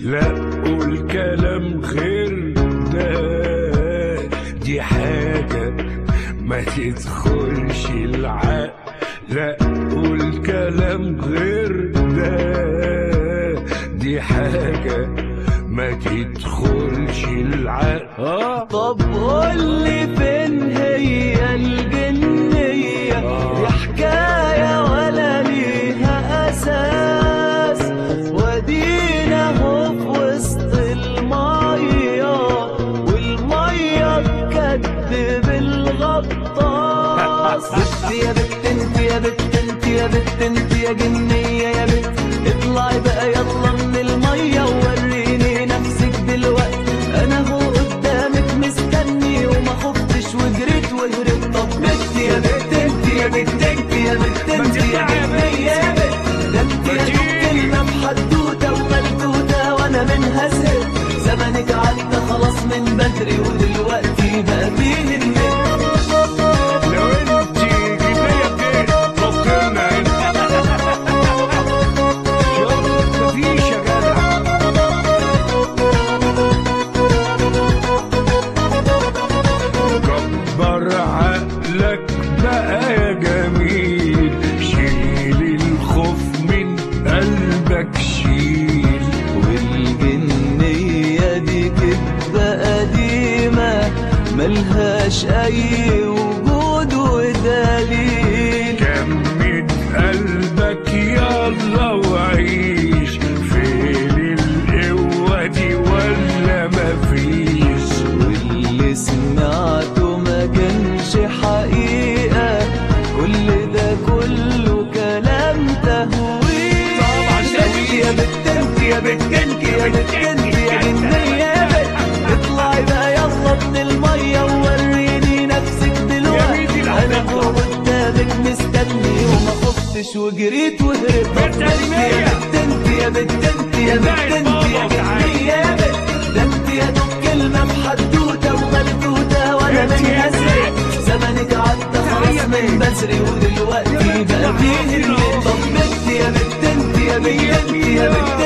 لا قول كلام غير ده دي حاجة ما تدخلش العقل لا قول كلام غير ده دي حاجة ما تدخلش العقل آه. طب قولي فين هي الجنية دي حكاية ولا ليها أساس ودينا هو في وسط المية والمية تكدب الغطاس بت يا بت انت يا بت انت يا بت انت يا جنية يا بت اطلعي بقى يلا من المية ووريني نفسك دلوقتي انا هو قدامك مستني وما خفتش وجريت وهربت طب بت يا بت انت يا بت انت يا بت انت يا جنية يا بت ده انت يا دوب كلمة بحدوتة وملكوتة وانا منها زهقت زمنك عدى خلاص من بدري ودلوقتي بقى فين النت لو انت جنية بجد فكرنا انت شوف مفيش يا جدع كبر عقلك بقى يا جميل شيل الخوف من قلبك شيل والجنية دي كدبة قديمة ملهاش أي وجود ودليل جمد قلبك يلا وعيش فين القوة دي ولا مفيش واللي سمعته ما كانش حقيقة كل ده كله كلام تهويل طبعاً بنت يا بنت انت يا بنت انت يا بنت انت يا جنية يا بنت اطلعي بقى يلا من المية ووريني نفسك دلوقتي ميدي انا العتاب. جوه قدامك مستني وما خفتش وجريت وهربت بنت بنت جنية. يا بنت انت يا بنت انت يا بنت انت يا جنية يا بنت ده انت يا دوب كلمة بحدوتة وملكوتة وانا بنت من يا هزك زمنك عدى خلاص من بدري ودلوقتي بقى فيه الليل طب بنت يا بنت انت يا بنت انت يا بنت